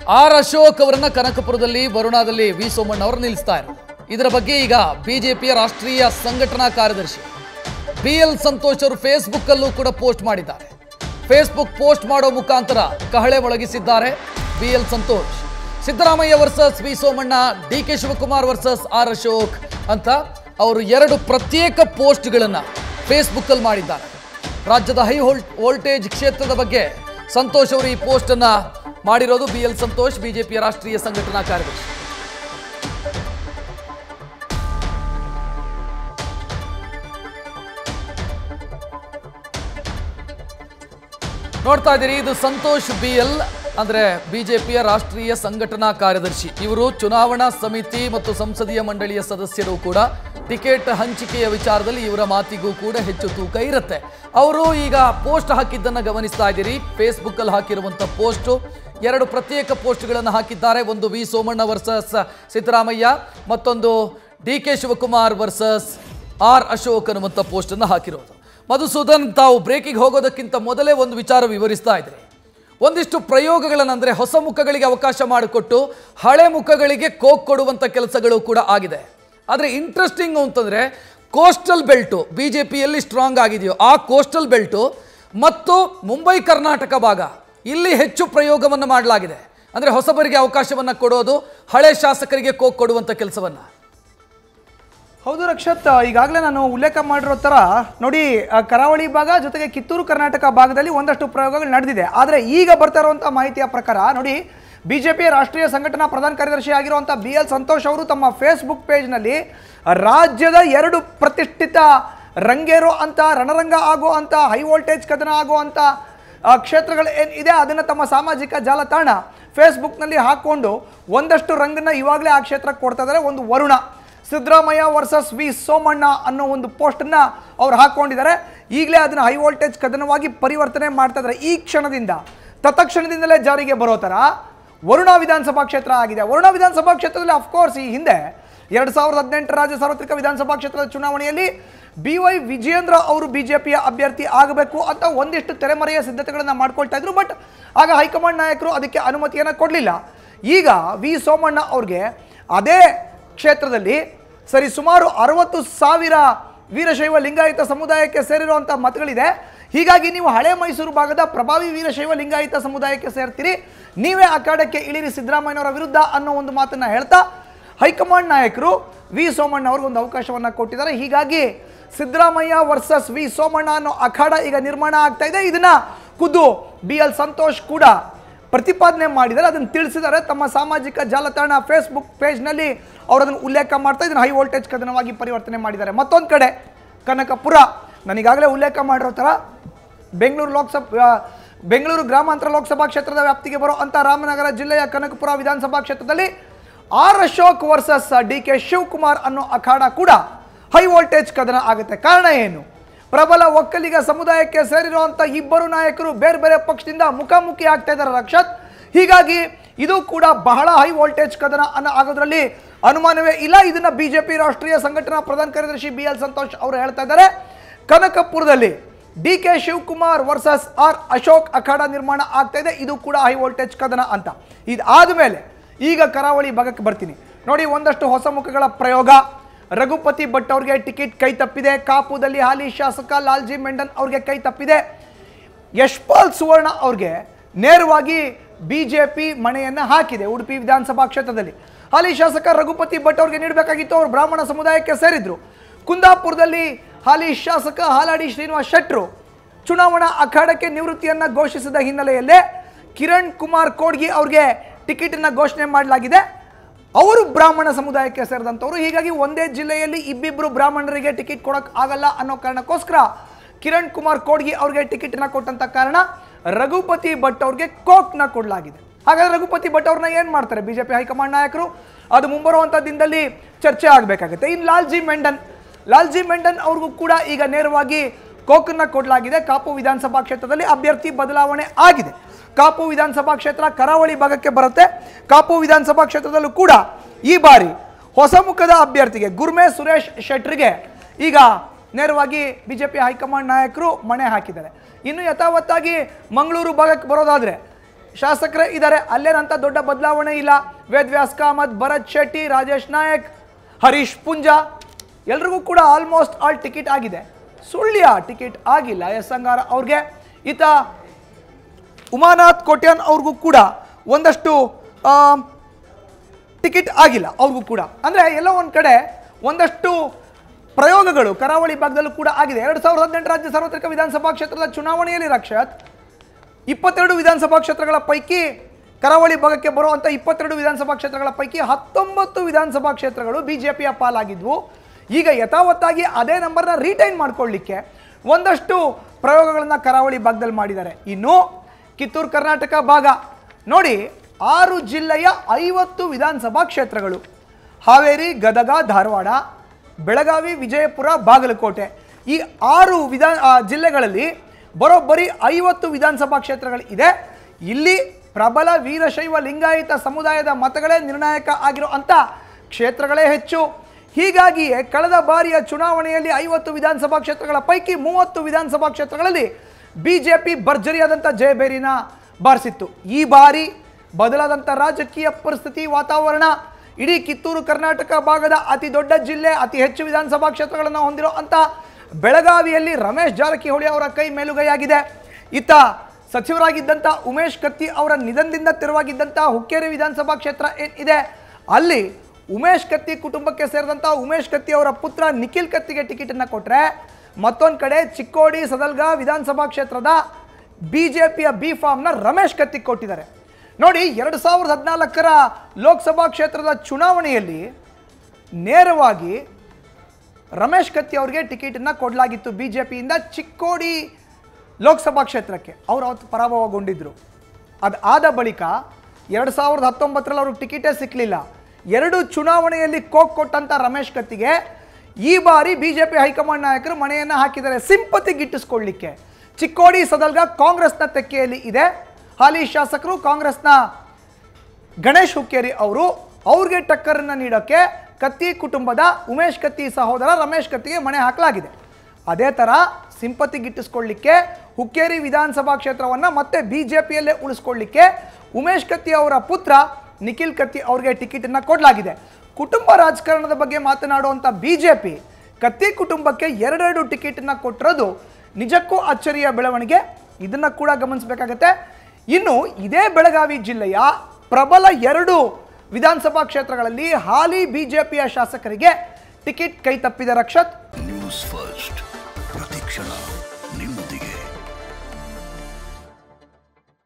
R Ashok ಅವರನ್ನ ಕನಕಪುರದಲ್ಲಿ ವರುಣಾದಲ್ಲಿ V Somanna ಅವರು ನಿಲ್ಲಿಸ್ತಾ ಇರೋದು ಇದರ ಬಗ್ಗೆ ಈಗ ಬಿಜೆಪಿಯ ರಾಷ್ಟ್ರೀಯ ಸಂಘಟನಾ ಕಾರ್ಯದರ್ಶಿ ಬಿ ಎಲ್ ಸಂತೋಷ್ ಅವರು ಫೇಸ್ಬುಕ್ ಅಲ್ಲೂ ಕೂಡ ಪೋಸ್ಟ್ ಮಾಡಿದ್ದಾರೆ ಫೇಸ್ಬುಕ್ ಪೋಸ್ಟ್ ಮಾಡೋ ಮುಖಾಂತರ ಕಹಳೆ ಮೊಳಗಿಸಿದ್ದಾರೆ B L Santosh Siddaramaiah versus V Somanna D K Shivakumar versus R Ashok ಅಂತ ಅವರು ಎರಡು ಪ್ರತ್ಯೇಕ ಪೋಸ್ಟ್ಗಳನ್ನು ಫೇಸ್ಬುಕ್ಕಲ್ಲಿ ಮಾಡಿದ್ದಾರೆ ರಾಜ್ಯದ ಹೈ ವೋಲ್ಟ್ ವೋಲ್ಟೇಜ್ ಕ್ಷೇತ್ರದ ಬಗ್ಗೆ ಸಂತೋಷ್ ಅವರು ಈ ಪೋಸ್ಟ್ ಅನ್ನ ಮಾಡಿರೋದು ಬಿ ಎಲ್ ಸಂತೋಷ್ ಬಿಜೆಪಿಯ ರಾಷ್ಟ್ರೀಯ ಸಂಘಟನಾ ಕಾರ್ಯದರ್ಶಿ ನೋಡ್ತಾ ಇದ್ದೀರಿ ಇದು ಸಂತೋಷ್ ಬಿ ಎಲ್ ಅಂದ್ರೆ ಬಿಜೆಪಿಯ ರಾಷ್ಟ್ರೀಯ ಸಂಘಟನಾ ಕಾರ್ಯದರ್ಶಿ ಇವರು ಚುನಾವಣಾ ಸಮಿತಿ ಮತ್ತು ಸಂಸದೀಯ ಮಂಡಳಿಯ ಸದಸ್ಯರು ಕೂಡ ಟಿಕೆಟ್ ಹಂಚಿಕೆಯ ವಿಚಾರದಲ್ಲಿ ಇವರ ಮಾತಿಗೂ ಕೂಡ ಹೆಚ್ಚು ತೂಕ ಇರುತ್ತೆ ಅವರು ಈಗ ಪೋಸ್ಟ್ ಹಾಕಿದ್ದನ್ನು ಗಮನಿಸ್ತಾ ಇದ್ದೀರಿ ಫೇಸ್ಬುಕ್ ಅಲ್ಲಿ ಹಾಕಿರುವಂತ ಪೋಸ್ಟು ಎರಡು ಪ್ರತ್ಯೇಕ ಪೋಸ್ಟ್ಗಳನ್ನು ಹಾಕಿದ್ದಾರೆ ಒಂದು ವಿ ಸೋಮಣ್ಣ ವರ್ಸಸ್ ಸಿದ್ದರಾಮಯ್ಯ ಮತ್ತೊಂದು D K Shivakumar versus R Ashok ಅನ್ನುವಂಥ ಪೋಸ್ಟನ್ನು ಹಾಕಿರೋದು ಮಧುಸೂದನ್ ತಾವು ಬ್ರೇಕಿಗೆ ಹೋಗೋದಕ್ಕಿಂತ ಮೊದಲೇ ಒಂದು ವಿಚಾರ ವಿವರಿಸ್ತಾ ಇದ್ರಿ ಒಂದಿಷ್ಟು ಪ್ರಯೋಗಗಳನ್ನಂದ್ರೆ ಹೊಸ ಮುಖಗಳಿಗೆ ಅವಕಾಶ ಮಾಡಿಕೊಟ್ಟು ಹಳೆ ಮುಖಗಳಿಗೆ ಕೋಕ್ ಕೊಡುವಂಥ ಕೆಲಸಗಳು ಕೂಡ ಆಗಿದೆ ಆದರೆ ಇಂಟ್ರೆಸ್ಟಿಂಗ್ ಅಂತಂದ್ರೆ ಕೋಸ್ಟಲ್ ಬೆಲ್ಟು ಬಿ ಜೆ ಪಿಯಲ್ಲಿ ಸ್ಟ್ರಾಂಗ್ ಆಗಿದೆಯೋ ಆ ಕೋಸ್ಟಲ್ ಬೆಲ್ಟು ಮತ್ತು ಮುಂಬೈ ಕರ್ನಾಟಕ ಭಾಗ ಇಲ್ಲಿ ಹೆಚ್ಚು ಪ್ರಯೋಗವನ್ನು ಮಾಡಲಾಗಿದೆ ಅಂದರೆ ಹೊಸಬರಿಗೆ ಅವಕಾಶವನ್ನು ಕೊಡೋದು ಹಳೆ ಶಾಸಕರಿಗೆ ಕೋಕ್ ಕೊಡುವಂಥ ಕೆಲಸವನ್ನು ಹೌದು ರಕ್ಷತ್ ಈಗಾಗಲೇ ನಾನು ಉಲ್ಲೇಖ ಮಾಡಿರೋ ಥರ ನೋಡಿ ಆ, ಕರಾವಳಿ ಭಾಗ ಜೊತೆಗೆ ಕಿತ್ತೂರು ಕರ್ನಾಟಕ ಭಾಗದಲ್ಲಿ ಒಂದಷ್ಟು ಪ್ರಯೋಗಗಳು ನಡೆದಿದೆ ಆದರೆ ಈಗ ಬರ್ತಾ ಇರುವಂಥ ಮಾಹಿತಿಯ ಪ್ರಕಾರ ನೋಡಿ ಬಿಜೆಪಿಯ ರಾಷ್ಟ್ರೀಯ ಸಂಘಟನಾ ಪ್ರಧಾನ ಕಾರ್ಯದರ್ಶಿ ಆಗಿರುವಂಥ ಬಿ ಎಲ್ ಸಂತೋಷ್ ಅವರು ತಮ್ಮ ಫೇಸ್ಬುಕ್ ಪೇಜ್ನಲ್ಲಿ ರಾಜ್ಯದ ಎರಡು ಪ್ರತಿಷ್ಠಿತ ರಂಗೇರು ಅಂತ ರಣರಂಗ ಆಗೋ ಅಂತ ಹೈ ವೋಲ್ಟೇಜ್ ಕದನ ಆಗೋ ಅಂತ ಆ, ಕ್ಷೇತ್ರಗಳು ಏನು ಇದೆ ಅದನ್ನು ತಮ್ಮ ಸಾಮಾಜಿಕ ಜಾಲತಾಣ ಫೇಸ್ಬುಕ್ನಲ್ಲಿ ಹಾಕ್ಕೊಂಡು ಒಂದಷ್ಟು ರಂಗನ್ನ ಇವಾಗಲೇ ಆ ಕ್ಷೇತ್ರಕ್ಕೆ ಕೊಡ್ತಾ ಇದ್ದಾರೆ ಒಂದು ವರುಣ ಸಿದ್ದರಾಮಯ್ಯ ವರ್ಸಸ್ ವಿ ಸೋಮಣ್ಣ ಅನ್ನೋ ಒಂದು ಪೋಸ್ಟನ್ನು ಅವ್ರು ಹಾಕ್ಕೊಂಡಿದ್ದಾರೆ ಈಗಲೇ ಅದನ್ನು ಹೈ ವೋಲ್ಟೇಜ್ ಕದನವಾಗಿ ಪರಿವರ್ತನೆ ಮಾಡ್ತಾ ಇದ್ದಾರೆ ಈ ಕ್ಷಣದಿಂದ ತತ್ಕ್ಷಣದಿಂದಲೇ ಜಾರಿಗೆ ಬರೋ ಥರ ವರುಣ ವಿಧಾನಸಭಾ ಕ್ಷೇತ್ರ ಆಗಿದೆ ವರುಣ ವಿಧಾನಸಭಾ ಕ್ಷೇತ್ರದಲ್ಲಿ ಅಫ್ಕೋರ್ಸ್ ಈ ಹಿಂದೆ ಎರಡು ಸಾವಿರದ ಹದಿನೆಂಟರ ರಾಜ್ಯ ಸಾರ್ವತ್ರಿಕ ವಿಧಾನಸಭಾ ಕ್ಷೇತ್ರದ ಚುನಾವಣೆಯಲ್ಲಿ ಬಿ ವೈ ವಿಜಯೇಂದ್ರ ಅವರು ಬಿಜೆಪಿಯ ಅಭ್ಯರ್ಥಿ ಆಗಬೇಕು ಅಂತ ಒಂದಿಷ್ಟು ತೆರೆಮರೆಯ ಸಿದ್ಧತೆಗಳನ್ನು ಮಾಡ್ಕೊಳ್ತಾ ಇದ್ರು ಬಟ್ ಆಗ ಹೈಕಮಾಂಡ್ ನಾಯಕರು ಅದಕ್ಕೆ ಅನುಮತಿಯನ್ನು ಕೊಡಲಿಲ್ಲ ಈಗ ವಿ ಸೋಮಣ್ಣ ಅವ್ರಿಗೆ ಅದೇ ಕ್ಷೇತ್ರದಲ್ಲಿ ಸರಿ ಸುಮಾರು ಅರವತ್ತು ಸಾವಿರ ವೀರಶೈವ ಲಿಂಗಾಯತ ಸಮುದಾಯಕ್ಕೆ ಸೇರಿರುವಂಥ ಮತಗಳಿದೆ ಹೀಗಾಗಿ ನೀವು ಹಳೆ ಮೈಸೂರು ಭಾಗದ ಪ್ರಭಾವಿ ವೀರಶೈವ ಲಿಂಗಾಯತ ಸಮುದಾಯಕ್ಕೆ ಸೇರ್ತೀರಿ ನೀವೇ ಅಖಾಡಕ್ಕೆ ಇಳಿರಿ ಸಿದ್ದರಾಮಯ್ಯನವರ ವಿರುದ್ಧ ಅನ್ನೋ ಒಂದು ಮಾತನ್ನ ಹೇಳ್ತಾ ಹೈಕಮಾಂಡ್ ನಾಯಕರು ವಿ ಸೋಮಣ್ಣ ಅವ್ರಿಗೆ ಒಂದು ಅವಕಾಶವನ್ನು ಕೊಟ್ಟಿದ್ದಾರೆ ಹೀಗಾಗಿ ಸಿದ್ದರಾಮಯ್ಯ ವರ್ಸಸ್ ವಿ ಸೋಮಣ್ಣ ಅನ್ನೋ ಅಖಾಡ ಈಗ ನಿರ್ಮಾಣ ಆಗ್ತಾ ಇದೆ ಇದನ್ನ ಖುದ್ದು ಬಿ ಎಲ್ ಸಂತೋಷ್ ಕೂಡ ಪ್ರತಿಪಾದನೆ ಮಾಡಿದ್ದಾರೆ ಅದನ್ನು ತಿಳಿಸಿದ್ದಾರೆ ತಮ್ಮ ಸಾಮಾಜಿಕ ಜಾಲತಾಣ ಫೇಸ್ಬುಕ್ ಪೇಜ್ನಲ್ಲಿ ಅವರು ಅದನ್ನು ಉಲ್ಲೇಖ ಮಾಡ್ತಾ ಇದನ್ನು ಹೈ ವೋಲ್ಟೇಜ್ ಕದನವಾಗಿ ಪರಿವರ್ತನೆ ಮಾಡಿದ್ದಾರೆ ಮತ್ತೊಂದು ಕಡೆ ಕನಕಪುರ ನನಗಾಗಲೇ ಉಲ್ಲೇಖ ಮಾಡಿರೋ ಥರ ಬೆಂಗಳೂರು ಲೋಕಸಭಾ ಆ, ಬೆಂಗಳೂರು ಗ್ರಾಮಾಂತರ ಲೋಕಸಭಾ ಕ್ಷೇತ್ರದ ವ್ಯಾಪ್ತಿಗೆ ಬರೋ ಅಂತ ರಾಮನಗರ ಜಿಲ್ಲೆಯ ಕನಕಪುರ ವಿಧಾನಸಭಾ ಕ್ಷೇತ್ರದಲ್ಲಿ R Ashok versus D K Shivakumar ಅನ್ನೋ ಅಖಾಡ ಕೂಡ ಹೈ ವೋಲ್ಟೇಜ್ ಕದನ ಆಗುತ್ತೆ ಕಾರಣ ಏನು ಪ್ರಬಲ ಒಕ್ಕಲಿಗ ಸಮುದಾಯಕ್ಕೆ ಸೇರಿರುವಂಥ ಇಬ್ಬರು ನಾಯಕರು ಬೇರೆ ಬೇರೆ ಪಕ್ಷದಿಂದ ಮುಖಾಮುಖಿ ಆಗ್ತಾ ಇದ್ದಾರೆ ರಕ್ಷತ್ ಹೀಗಾಗಿ ಇದು ಕೂಡ ಬಹಳ ಹೈ ವೋಲ್ಟೇಜ್ ಕದನ ಅನ್ನೋ ಆಗೋದ್ರಲ್ಲಿ ಅನುಮಾನವೇ ಇಲ್ಲ ಇದನ್ನ ಬಿಜೆಪಿ ರಾಷ್ಟ್ರೀಯ ಸಂಘಟನಾ ಪ್ರಧಾನ ಕಾರ್ಯದರ್ಶಿ ಬಿ ಎಲ್ ಸಂತೋಷ್ ಅವರು ಹೇಳ್ತಾ ಇದ್ದಾರೆ ಕನಕಪುರದಲ್ಲಿ D K Shivakumar versus R Ashok ಅಖಾಡ ನಿರ್ಮಾಣ ಆಗ್ತಾ ಇದೆ ಇದು ಕೂಡ ಹೈ ವೋಲ್ಟೇಜ್ ಕದನ ಅಂತ ಇದಾದ ಮೇಲೆ ಈಗ ಕರಾವಳಿ ಭಾಗಕ್ಕೆ ಬರ್ತೀನಿ ನೋಡಿ ಒಂದಷ್ಟು ಹೊಸ ಮುಖಗಳ ಪ್ರಯೋಗ ರಘುಪತಿ ಭಟ್ ಅವ್ರಿಗೆ ಟಿಕೆಟ್ ಕೈ ತಪ್ಪಿದೆ ಕಾಪುದಲ್ಲಿ ಹಾಲಿ ಶಾಸಕ ಲಾಲ್ಜಿ ಮೆಂಡನ್ ಅವ್ರಿಗೆ ಕೈ ತಪ್ಪಿದೆ ಯಶ್ಪಾಲ್ ಸುವರ್ಣ ಅವ್ರಿಗೆ ನೇರವಾಗಿ ಬಿಜೆಪಿ ಮಣೆಯನ್ನು ಹಾಕಿದೆ ಉಡುಪಿ ವಿಧಾನಸಭಾ ಕ್ಷೇತ್ರದಲ್ಲಿ ಹಾಲಿ ಶಾಸಕ ರಘುಪತಿ ಭಟ್ ಅವ್ರಿಗೆ ನೀಡಬೇಕಾಗಿತ್ತು ಅವರು ಬ್ರಾಹ್ಮಣ ಸಮುದಾಯಕ್ಕೆ ಸೇರಿದ್ರು ಕುಂದಾಪುರದಲ್ಲಿ ಹಾಲಿ ಶಾಸಕ ಹಾಲಾಡಿ ಶ್ರೀನಿವಾಸ್ ಶೆಟ್ರು ಚುನಾವಣಾ ಅಖಾಡಕ್ಕೆ ನಿವೃತ್ತಿಯನ್ನ ಘೋಷಿಸಿದ ಹಿನ್ನೆಲೆಯಲ್ಲೇ ಕಿರಣ್ ಕುಮಾರ್ ಕೋಡ್ಗಿ ಅವ್ರಿಗೆ ಟಿಕೆಟನ್ನು ಘೋಷಣೆ ಮಾಡಲಾಗಿದೆ ಅವರು ಬ್ರಾಹ್ಮಣ ಸಮುದಾಯಕ್ಕೆ ಸೇರಿದಂಥವ್ರು ಹೀಗಾಗಿ ಒಂದೇ ಜಿಲ್ಲೆಯಲ್ಲಿ ಇಬ್ಬಿಬ್ರು ಬ್ರಾಹ್ಮಣರಿಗೆ ಟಿಕೆಟ್ ಕೊಡಕ್ ಆಗಲ್ಲ ಅನ್ನೋ ಕಾರಣಕ್ಕೋಸ್ಕರ ಕಿರಣ್ ಕುಮಾರ್ ಕೋಡ್ಗಿ ಅವ್ರಿಗೆ ಟಿಕೆಟ್ನ ಕೊಟ್ಟಂತ ಕಾರಣ ರಘುಪತಿ ಭಟ್ ಅವ್ರಿಗೆ ಕೋಕ್ನ ಕೊಡಲಾಗಿದೆ ಹಾಗಾದ್ರೆ ರಘುಪತಿ ಭಟ್ ಅವ್ರನ್ನ ಏನ್ ಮಾಡ್ತಾರೆ ಬಿಜೆಪಿ ಹೈಕಮಾಂಡ್ ನಾಯಕರು ಅದು ಮುಂಬರುವಂತ ದಿನದಲ್ಲಿ ಚರ್ಚೆ ಆಗಬೇಕಾಗುತ್ತೆ ಇನ್ನು ಲಾಲ್ಜಿ ಮೆಂಡನ್ ಲಾಲ್ಜಿ ಮೆಂಡನ್ ಅವ್ರಿಗೂ ಕೂಡ ಈಗ ನೇರವಾಗಿ ಕೋಕನ್ನ ಕೊಡಲಾಗಿದೆ ಕಾಪು ವಿಧಾನಸಭಾ ಕ್ಷೇತ್ರದಲ್ಲಿ ಅಭ್ಯರ್ಥಿ ಬದಲಾವಣೆ ಆಗಿದೆ ಕಾಪು ವಿಧಾನಸಭಾ ಕ್ಷೇತ್ರ ಕರಾವಳಿ ಭಾಗಕ್ಕೆ ಬರುತ್ತೆ ಕಾಪು ವಿಧಾನಸಭಾ ಕ್ಷೇತ್ರದಲ್ಲೂ ಕೂಡ ಈ ಬಾರಿ ಹೊಸ ಮುಖದ ಅಭ್ಯರ್ಥಿಗೆ ಗುರ್ಮೆ ಸುರೇಶ್ ಶೆಟ್ರಿಗೆ ಈಗ ನೇರವಾಗಿ ಬಿಜೆಪಿ ಹೈಕಮಾಂಡ್ ನಾಯಕರು ಮಣೆ ಹಾಕಿದ್ದಾರೆ ಇನ್ನು ಯಥಾವತ್ತಾಗಿ ಮಂಗಳೂರು ಭಾಗಕ್ಕೆ ಬರೋದಾದ್ರೆ ಶಾಸಕರೇ ಇದ್ದಾರೆ ಅಲ್ಲೇನಂತ ದೊಡ್ಡ ಬದಲಾವಣೆ ಇಲ್ಲ ವೇದ್ವ್ಯಾಸ್ ಕಾಮತ್ ಭರತ್ ಶೆಟ್ಟಿ ರಾಜೇಶ್ ನಾಯಕ್ ಹರೀಶ್ ಪುಂಜಾ ಎಲ್ರಿಗೂ ಕೂಡ ಆಲ್ಮೋಸ್ಟ್ ಆಲ್ ಟಿಕೆಟ್ ಆಗಿದೆ ಸುಳ್ಯ ಟಿಕೆಟ್ ಆಗಿಲ್ಲ ಎಸ್ ಅಂಗಾರ ಅವ್ರಿಗೆ ಈತ ಉಮಾನಾಥ್ ಕೋಟ್ಯಾನ್ ಅವ್ರಿಗೂ ಕೂಡ ಒಂದಷ್ಟು ಆ, ಟಿಕೆಟ್ ಆಗಿಲ್ಲ ಅವ್ರಿಗೂ ಕೂಡ ಅಂದರೆ ಎಲ್ಲೋ ಒಂದು ಕಡೆ ಒಂದಷ್ಟು ಪ್ರಯೋಗಗಳು ಕರಾವಳಿ ಭಾಗದಲ್ಲೂ ಕೂಡ ಆಗಿದೆ ಎರಡು ಸಾವಿರದ ಹದಿನೆಂಟು ರಾಜ್ಯ ಸಾರ್ವತ್ರಿಕ ವಿಧಾನಸಭಾ ಕ್ಷೇತ್ರದ ಚುನಾವಣೆಯಲ್ಲಿ ರಕ್ಷತ್ ಇಪ್ಪತ್ತೆರಡು ವಿಧಾನಸಭಾ ಕ್ಷೇತ್ರಗಳ ಪೈಕಿ ಕರಾವಳಿ ಭಾಗಕ್ಕೆ ಬರುವಂಥ ಇಪ್ಪತ್ತೆರಡು ವಿಧಾನಸಭಾ ಕ್ಷೇತ್ರಗಳ ಪೈಕಿ ಹತ್ತೊಂಬತ್ತು ವಿಧಾನಸಭಾ ಕ್ಷೇತ್ರಗಳು ಬಿಜೆಪಿಯ ಪಾಲಾಗಿದ್ವು ಈಗ ಯಥಾವತ್ತಾಗಿ ಅದೇ ನಂಬರ್ನ ರೀಟೈನ್ ಮಾಡ್ಕೊಳ್ಳಿಕ್ಕೆ ಒಂದಷ್ಟು ಪ್ರಯೋಗಗಳನ್ನು ಕರಾವಳಿ ಭಾಗದಲ್ಲಿ ಮಾಡಿದ್ದಾರೆ ಇನ್ನು ಕಿತ್ತೂರು ಕರ್ನಾಟಕ ಭಾಗ ನೋಡಿ ಆರು ಜಿಲ್ಲೆಯ ಐವತ್ತು ವಿಧಾನಸಭಾ ಕ್ಷೇತ್ರಗಳು ಹಾವೇರಿ ಗದಗ ಧಾರವಾಡ ಬೆಳಗಾವಿ ವಿಜಯಪುರ ಬಾಗಲಕೋಟೆ ಈ ಆರು ವಿಧಾನ ಆ, ಜಿಲ್ಲೆಗಳಲ್ಲಿ ಬರೋಬ್ಬರಿ ಐವತ್ತು ವಿಧಾನಸಭಾ ಕ್ಷೇತ್ರಗಳು ಇದೆ ಇಲ್ಲಿ ಪ್ರಬಲ ವೀರಶೈವ ಲಿಂಗಾಯತ ಸಮುದಾಯದ ಮತಗಳೇ ನಿರ್ಣಾಯಕ ಆಗಿರೋ ಅಂಥ ಕ್ಷೇತ್ರಗಳೇ ಹೆಚ್ಚು ಹೀಗಾಗಿಯೇ ಕಳೆದ ಬಾರಿಯ ಚುನಾವಣೆಯಲ್ಲಿ ಐವತ್ತು ವಿಧಾನಸಭಾ ಕ್ಷೇತ್ರಗಳ ಪೈಕಿ ಮೂವತ್ತು ವಿಧಾನಸಭಾ ಕ್ಷೇತ್ರಗಳಲ್ಲಿ ಬಿಜೆಪಿ ಭರ್ಜರಿಯಾದಂಥ ಜಯಬೇರಿನ ಬಾರಿಸಿತ್ತು ಈ ಬಾರಿ ಬದಲಾದಂಥ ರಾಜಕೀಯ ಪರಿಸ್ಥಿತಿ ವಾತಾವರಣ ಇಡೀ ಕಿತ್ತೂರು ಕರ್ನಾಟಕ ಭಾಗದ ಅತಿ ದೊಡ್ಡ ಜಿಲ್ಲೆ ಅತಿ ಹೆಚ್ಚು ವಿಧಾನಸಭಾ ಕ್ಷೇತ್ರಗಳನ್ನು ಹೊಂದಿರೋ ಅಂತ ಬೆಳಗಾವಿಯಲ್ಲಿ ರಮೇಶ್ ಜಾರಕಿಹೊಳಿ ಅವರ ಕೈ ಮೇಲುಗೈಯಾಗಿದೆ ಇತ್ತ ಸಚಿವರಾಗಿದ್ದಂಥ ಉಮೇಶ್ ಕತ್ತಿ ಅವರ ನಿಧನದಿಂದ ತೆರವಾಗಿದ್ದಂಥ ಹುಕ್ಕೇರಿ ವಿಧಾನಸಭಾ ಕ್ಷೇತ್ರ ಏನಿದೆ ಅಲ್ಲಿ ಉಮೇಶ್ ಕತ್ತಿ ಕುಟುಂಬಕ್ಕೆ ಸೇರಿದಂಥ ಉಮೇಶ್ ಕತ್ತಿ ಅವರ ಪುತ್ರ ನಿಖಿಲ್ ಕತ್ತಿಗೆ ಟಿಕೆಟನ್ನು ಕೊಟ್ಟರೆ ಮತ್ತೊಂದು ಕಡೆ ಚಿಕ್ಕೋಡಿ ಸದಲ್ಗ ವಿಧಾನಸಭಾ ಕ್ಷೇತ್ರದ ಬಿ ಜೆ ಪಿಯ ಬಿ ಫಾರ್ಮ್ನ ರಮೇಶ್ ಕತ್ತಿ ಕೊಟ್ಟಿದ್ದಾರೆ ನೋಡಿ ಎರಡು ಸಾವಿರದ ಹದಿನಾಲ್ಕರ ಲೋಕಸಭಾ ಕ್ಷೇತ್ರದ ಚುನಾವಣೆಯಲ್ಲಿ ನೇರವಾಗಿ ರಮೇಶ್ ಕತ್ತಿ ಅವರಿಗೆ ಟಿಕೆಟನ್ನು ಕೊಡಲಾಗಿತ್ತು ಬಿ ಜೆ ಪಿಯಿಂದ ಚಿಕ್ಕೋಡಿ ಲೋಕಸಭಾ ಕ್ಷೇತ್ರಕ್ಕೆ ಅವರು ಅವತ್ತು ಪರಾಭವಗೊಂಡಿದ್ದರು ಅದು ಆದ ಬಳಿಕ ಎರಡು ಸಾವಿರದ ಹತ್ತೊಂಬತ್ತರಲ್ಲಿ ಅವ್ರಿಗೆ ಟಿಕೆಟೇ ಸಿಕ್ಕಲಿಲ್ಲ ಎರಡು ಚುನಾವಣೆಯಲ್ಲಿ ಕೋಕ್ ಕೊಟ್ಟಂಥ ರಮೇಶ್ ಕತ್ತಿಗೆ ಈ ಬಾರಿ ಬಿ ಜೆ ಪಿ ಹೈಕಮಾಂಡ್ ನಾಯಕರು ಮನೆಯನ್ನು ಹಾಕಿದ್ದಾರೆ ಸಿಂಪತಿ ಗಿಟ್ಟಿಸ್ಕೊಳ್ಳಿಕ್ಕೆ ಚಿಕ್ಕೋಡಿ ಸದಲ್ಗ ಕಾಂಗ್ರೆಸ್ನ ತೆಕ್ಕೆಯಲ್ಲಿ ಇದೆ ಹಾಲಿ ಶಾಸಕರು ಕಾಂಗ್ರೆಸ್ನ ಗಣೇಶ್ ಹುಕ್ಕೇರಿ ಅವರು ಅವ್ರಿಗೆ ಟಕ್ಕರನ್ನು ನೀಡೋಕ್ಕೆ ಕತ್ತಿ ಕುಟುಂಬದ ಉಮೇಶ್ ಕತ್ತಿ ಸಹೋದರ ರಮೇಶ್ ಕತ್ತಿಗೆ ಮಣೆ ಹಾಕಲಾಗಿದೆ ಅದೇ ಥರ ಸಿಂಪತಿ ಗಿಟ್ಟಿಸ್ಕೊಳ್ಳಿಕ್ಕೆ ಹುಕ್ಕೇರಿ ವಿಧಾನಸಭಾ ಕ್ಷೇತ್ರವನ್ನು ಮತ್ತೆ ಬಿ ಜೆ ಪಿಯಲ್ಲೇ ಉಳಿಸ್ಕೊಳ್ಳಿಕ್ಕೆ ಉಮೇಶ್ ಕತ್ತಿ ಅವರ ಪುತ್ರ ನಿಖಿಲ್ ಕತ್ತಿ ಅವ್ರಿಗೆ ಟಿಕೆಟನ್ನು ಕೊಡಲಾಗಿದೆ ಕುಟುಂಬ ರಾಜಕಾರಣದ ಬಗ್ಗೆ ಮಾತನಾಡುವಂಥ ಬಿ ಜೆ ಪಿ ಕತ್ತಿ ಕುಟುಂಬಕ್ಕೆ ಎರಡೆರಡು ಟಿಕೆಟನ್ನು ಕೊಟ್ಟಿರೋದು ನಿಜಕ್ಕೂ ಅಚ್ಚರಿಯ ಬೆಳವಣಿಗೆ ಇದನ್ನು ಕೂಡ ಗಮನಿಸಬೇಕಾಗತ್ತೆ ಇನ್ನು ಇದೇ ಬೆಳಗಾವಿ ಜಿಲ್ಲೆಯ ಪ್ರಬಲ ಎರಡು ವಿಧಾನಸಭಾ ಕ್ಷೇತ್ರಗಳಲ್ಲಿ ಹಾಲಿ ಬಿಜೆಪಿಯ ಶಾಸಕರಿಗೆ ಟಿಕೆಟ್ ಕೈ ತಪ್ಪಿದ ರಕ್ಷತ್ ನ್ಯೂಸ್ ಫಸ್ಟ್